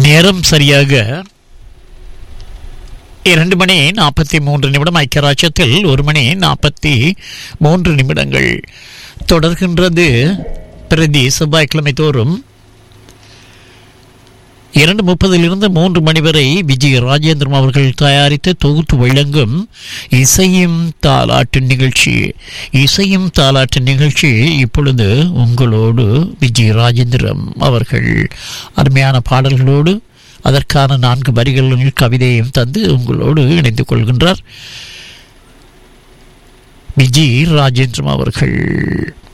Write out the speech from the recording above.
நேரம் சரியாக இரண்டு மணி நாற்பத்தி மூன்று நிமிடம் ஐக்கியராட்சத்தில் ஒரு மணி நாற்பத்தி மூன்று நிமிடங்கள் தொடர்கின்றது பிரதி செவ்வாய்க்கிழமை தோறும் இரண்டு முப்பதிலிருந்து மூன்று மணி வரை விஜய் ராஜேந்திரம் அவர்கள் தயாரித்து தொகுத்து வழங்கும் இசையும் தாலாட்டு நிகழ்ச்சி இசையும் தாலாட்டு நிகழ்ச்சி இப்பொழுது உங்களோடு விஜய் ராஜேந்திரம் அவர்கள் அருமையான பாடல்களோடு அதற்கான நான்கு வரிகளில் கவிதையும் தந்து உங்களோடு இணைந்து கொள்கின்றார் விஜய் ராஜேந்திரம் அவர்கள்